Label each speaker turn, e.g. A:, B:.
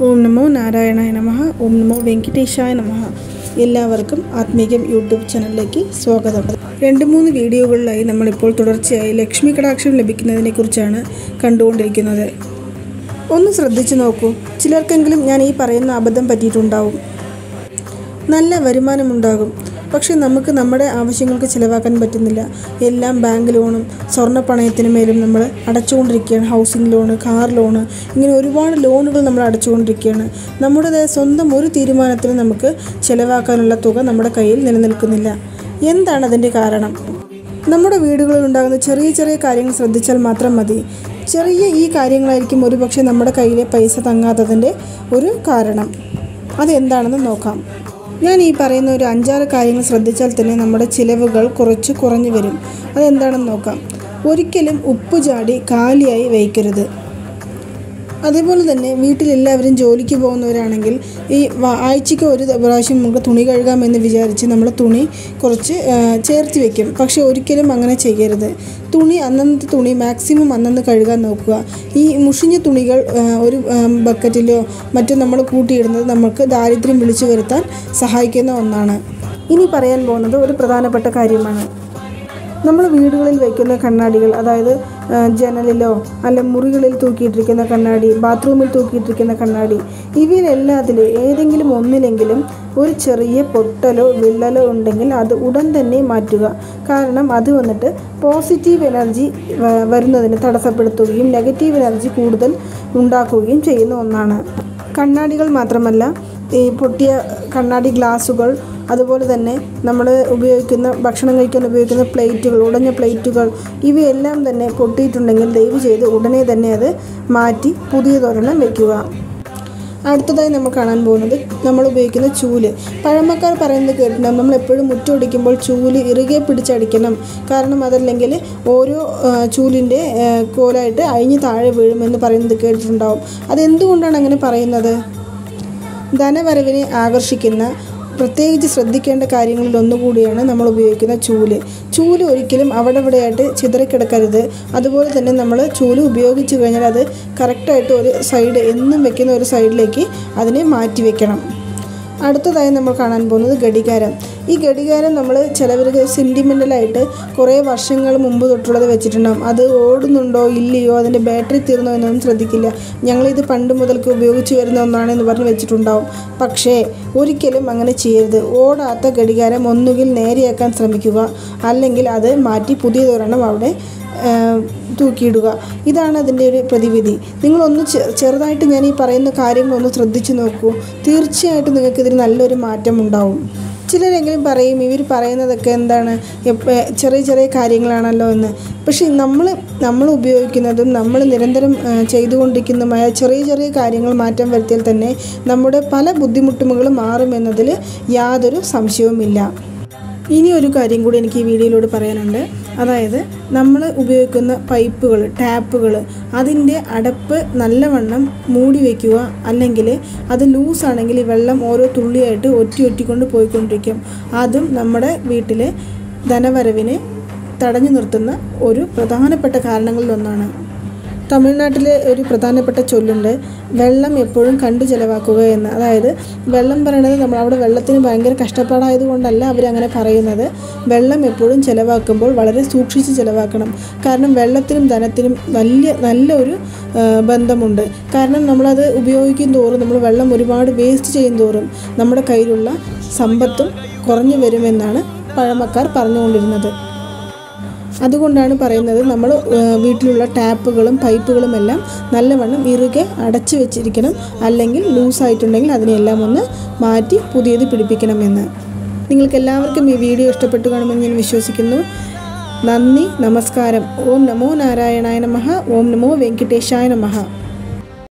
A: ഓം നമോ നാരായണായ നമഃ ഓം നമോ വെങ്കിടേശായ നമഃ എല്ലാവർക്കും ആത്മീകം യൂട്യൂബ് ചാനലിലേക്ക് സ്വാഗതം രണ്ട് മൂന്ന് വീഡിയോകളിലായി നമ്മളിപ്പോൾ തുടർച്ചയായി ലക്ഷ്മി കടാക്ഷം ലഭിക്കുന്നതിനെക്കുറിച്ചാണ് കണ്ടുകൊണ്ടിരിക്കുന്നത് ഒന്ന് ശ്രദ്ധിച്ചു നോക്കൂ ചിലർക്കെങ്കിലും ഞാൻ ഈ പറയുന്ന അബദ്ധം പറ്റിയിട്ടുണ്ടാവും നല്ല വരുമാനമുണ്ടാകും പക്ഷെ നമുക്ക് നമ്മുടെ ആവശ്യങ്ങൾക്ക് ചിലവാക്കാൻ പറ്റുന്നില്ല എല്ലാം ബാങ്ക് ലോണും സ്വർണ്ണ പണയത്തിന് മേലും നമ്മൾ അടച്ചുകൊണ്ടിരിക്കുകയാണ് ഹൗസിംഗ് ലോണ് കാർ ലോണ് ഇങ്ങനെ ഒരുപാട് ലോണുകൾ നമ്മൾ അടച്ചുകൊണ്ടിരിക്കുകയാണ് നമ്മുടേതായ സ്വന്തം ഒരു തീരുമാനത്തിന് നമുക്ക് ചിലവാക്കാനുള്ള തുക നമ്മുടെ കയ്യിൽ നിലനിൽക്കുന്നില്ല എന്താണ് അതിൻ്റെ കാരണം നമ്മുടെ വീടുകളിൽ ഉണ്ടാകുന്ന ചെറിയ ചെറിയ കാര്യങ്ങൾ ശ്രദ്ധിച്ചാൽ മാത്രം മതി ചെറിയ ഈ കാര്യങ്ങളായിരിക്കും ഒരുപക്ഷെ നമ്മുടെ കയ്യിലെ പൈസ തങ്ങാത്തതിൻ്റെ ഒരു കാരണം അതെന്താണെന്ന് നോക്കാം ഞാൻ ഈ പറയുന്ന ഒരു അഞ്ചാറ് കാര്യങ്ങൾ ശ്രദ്ധിച്ചാൽ തന്നെ നമ്മുടെ ചിലവുകൾ കുറച്ച് കുറഞ്ഞു വരും അതെന്താണെന്ന് നോക്കാം ഒരിക്കലും ഉപ്പ് ചാടി കാലിയായി വയ്ക്കരുത് അതേപോലെ തന്നെ വീട്ടിലെല്ലാവരും ജോലിക്ക് പോകുന്നവരാണെങ്കിൽ ഈ വ- ആഴ്ചയ്ക്ക് ഒരു പ്രാവശ്യം നമുക്ക് തുണി കഴുകാമെന്ന് വിചാരിച്ച് നമ്മൾ തുണി കുറച്ച് ആ, ചേർത്ത് വെക്കും പക്ഷേ ഒരിക്കലും അങ്ങനെ ചെയ്യരുത് തുണി അന്നന്നത്തെ തുണി മാക്സിമം അന്നന്ന് കഴുകാൻ നോക്കുക ഈ മുഷിഞ്ഞ തുണികൾ ആ, ഒരു ആ, ബക്കറ്റിലോ മറ്റോ നമ്മൾ കൂട്ടിയിടുന്നത് നമുക്ക് ദാരിദ്ര്യം വിളിച്ചു വരുത്താൻ സഹായിക്കുന്ന ഒന്നാണ് ഇനി പറയാൻ പോകുന്നത് ഒരു പ്രധാനപ്പെട്ട കാര്യമാണ് നമ്മൾ വീടുകളിൽ വയ്ക്കുന്ന കണ്ണാടികൾ അതായത് ആ, ജനലിലോ അല്ല മുറികളിൽ തൂക്കിയിട്ടിരിക്കുന്ന കണ്ണാടി ബാത്റൂമിൽ തൂക്കിയിട്ടിരിക്കുന്ന കണ്ണാടി ഇവയിലെല്ലാത്തിലും ഏതെങ്കിലും ഒന്നിലെങ്കിലും ഒരു ചെറിയ പൊട്ടലോ വിള്ളലോ ഉണ്ടെങ്കിൽ അത് ഉടൻ തന്നെ മാറ്റുക കാരണം അത് വന്നിട്ട് പോസിറ്റീവ് എനർജി വ- വരുന്നതിന് തടസ്സപ്പെടുത്തുകയും നെഗറ്റീവ് എനർജി കൂടുതൽ ഉണ്ടാക്കുകയും ചെയ്യുന്ന ഒന്നാണ് കണ്ണാടികൾ മാത്രമല്ല ഈ പൊട്ടിയ കണ്ണാടി ഗ്ലാസുകൾ അതുപോലെ തന്നെ നമ്മൾ ഉപയോഗിക്കുന്ന ഭക്ഷണം കഴിക്കാൻ ഉപയോഗിക്കുന്ന പ്ലേറ്റുകൾ ഉടഞ്ഞ പ്ലേറ്റുകൾ ഇവയെല്ലാം തന്നെ പൊട്ടിയിട്ടുണ്ടെങ്കിൽ ദയവ് ചെയ്ത് ഉടനെ തന്നെ അത് മാറ്റി പുതിയതൊരെണ്ണം വെക്കുക അടുത്തതായി നമ്മൾ കാണാൻ പോകുന്നത് നമ്മൾ ഉപയോഗിക്കുന്ന ചൂല് പഴമക്കാർ പറയുന്നത് കേട്ടിട്ടുണ്ടാകും നമ്മൾ എപ്പോഴും മുറ്റമടിക്കുമ്പോൾ ചൂല് ഇറുകെ പിടിച്ചടിക്കണം കാരണം അതല്ലെങ്കിൽ ഓരോ ആ, ചൂലിൻ്റെ ആ, കോലായിട്ട് അഴിഞ്ഞ് താഴെ വീഴുമെന്ന് പറയുന്നത് കേട്ടിട്ടുണ്ടാവും അതെന്തുകൊണ്ടാണ് അങ്ങനെ പറയുന്നത് ധനവരവിനെ ആകർഷിക്കുന്ന പ്രത്യേകിച്ച് ശ്രദ്ധിക്കേണ്ട കാര്യങ്ങളിൽ ഒന്നുകൂടിയാണ് നമ്മൾ ഉപയോഗിക്കുന്ന ചൂല് ചൂല് ഒരിക്കലും അവിടെ ഇവിടെയായിട്ട് ചിതറിക്കിടക്കരുത് അതുപോലെ തന്നെ നമ്മൾ ചൂല് ഉപയോഗിച്ച് കഴിഞ്ഞാൽ അത് കറക്റ്റായിട്ട് ഒരു സൈഡ് എന്നും വെക്കുന്ന ഒരു സൈഡിലേക്ക് അതിനെ മാറ്റി വെക്കണം അടുത്തതായി നമ്മൾ കാണാൻ പോകുന്നത് ഘടികാരം ഈ ഘടികാരം നമ്മൾ ചിലവർക്ക് സെൻറ്റിമെൻ്റലായിട്ട് കുറേ വർഷങ്ങൾ മുമ്പ് തൊട്ടുള്ളത് വെച്ചിട്ടുണ്ടാകും അത് ഓടുന്നുണ്ടോ ഇല്ലയോ അതിൻ്റെ ബാറ്ററി തീർന്നോ എന്നൊന്നും ശ്രദ്ധിക്കില്ല ഞങ്ങളിത് പണ്ട് മുതൽക്ക് ഉപയോഗിച്ച് വരുന്ന ഒന്നാണെന്ന് പറഞ്ഞ് വെച്ചിട്ടുണ്ടാവും പക്ഷേ ഒരിക്കലും അങ്ങനെ ചെയ്യരുത് ഓടാത്ത ഘടികാരം ഒന്നുകിൽ നേരെയാക്കാൻ ശ്രമിക്കുക അല്ലെങ്കിൽ അത് മാറ്റി പുതിയതൊരെണ്ണം അവിടെ ആ, തൂക്കിയിടുക ഇതാണ് അതിൻ്റെ ഒരു പ്രതിവിധി നിങ്ങളൊന്ന് ചെ- ചെറുതായിട്ട് ഞാൻ ഈ പറയുന്ന കാര്യങ്ങളൊന്ന് ശ്രദ്ധിച്ചു നോക്കൂ തീർച്ചയായിട്ടും നിങ്ങൾക്ക് ഇതിൽ നല്ലൊരു മാറ്റം ഉണ്ടാവും ചിലരെങ്കിലും പറയും ഇവർ പറയുന്നതൊക്കെ എന്താണ് എപ്പ- ചെറിയ ചെറിയ കാര്യങ്ങളാണല്ലോ എന്ന് പക്ഷേ നമ്മൾ നമ്മൾ ഉപയോഗിക്കുന്നതും നമ്മൾ നിരന്തരം ആ, ചെയ്തുകൊണ്ടിരിക്കുന്നതുമായ ചെറിയ ചെറിയ കാര്യങ്ങൾ മാറ്റം വരുത്തിയാൽ തന്നെ നമ്മുടെ പല ബുദ്ധിമുട്ടുകളും മാറുമെന്നതിൽ യാതൊരു സംശയവുമില്ല ഇനി ഒരു കാര്യം കൂടി എനിക്ക് ഈ വീഡിയോയിലൂടെ പറയാനുണ്ട് അതായത് നമ്മൾ ഉപയോഗിക്കുന്ന പൈപ്പുകൾ ടാപ്പുകൾ അതിൻ്റെ അടപ്പ് നല്ലവണ്ണം മൂടി വയ്ക്കുക അല്ലെങ്കിൽ അത് ലൂസാണെങ്കിൽ ഈ വെള്ളം ഓരോ തുള്ളിയായിട്ട് ഒറ്റി ഒറ്റിക്കൊണ്ട് പോയിക്കൊണ്ടിരിക്കും അതും നമ്മുടെ വീട്ടിലെ ധനവരവിനെ തടഞ്ഞു നിർത്തുന്ന ഒരു പ്രധാനപ്പെട്ട കാരണങ്ങളിലൊന്നാണ് തമിഴ്നാട്ടിലെ ഒരു പ്രധാനപ്പെട്ട ചൊല്ലുണ്ട് വെള്ളം എപ്പോഴും കണ്ടു ചിലവാക്കുക എന്ന് അതായത് വെള്ളം പറയണത് നമ്മൾ അവിടെ വെള്ളത്തിന് ഭയങ്കര കഷ്ടപ്പാടായതുകൊണ്ടല്ല അവരങ്ങനെ പറയുന്നത് വെള്ളം എപ്പോഴും ചിലവാക്കുമ്പോൾ വളരെ സൂക്ഷിച്ച് ചിലവാക്കണം കാരണം വെള്ളത്തിനും ധനത്തിനും വലിയ നല്ലൊരു ആ, ബന്ധമുണ്ട് കാരണം നമ്മളത് ഉപയോഗിക്കും തോറും നമ്മൾ വെള്ളം ഒരുപാട് വേസ്റ്റ് ചെയ്യും തോറും നമ്മുടെ കയ്യിലുള്ള സമ്പത്തും കുറഞ്ഞു വരുമെന്നാണ് പഴമക്കാർ പറഞ്ഞുകൊണ്ടിരുന്നത് അതുകൊണ്ടാണ് പറയുന്നത് നമ്മൾ വീട്ടിലുള്ള ടാപ്പുകളും പൈപ്പുകളും എല്ലാം നല്ലവണ്ണം ഇറുകെ അടച്ചു വെച്ചിരിക്കണം അല്ലെങ്കിൽ ലൂസായിട്ടുണ്ടെങ്കിൽ അതിനെല്ലാം ഒന്ന് മാറ്റി പുതിയത് പിടിപ്പിക്കണമെന്ന് നിങ്ങൾക്ക് എല്ലാവർക്കും ഈ വീഡിയോ ഇഷ്ടപ്പെട്ടു കാണുമെന്ന് ഞാൻ വിശ്വസിക്കുന്നു നന്ദി നമസ്കാരം ഓം നമോ നാരായണായ നമഃ ഓം നമോ വെങ്കിടേശായ നമഃ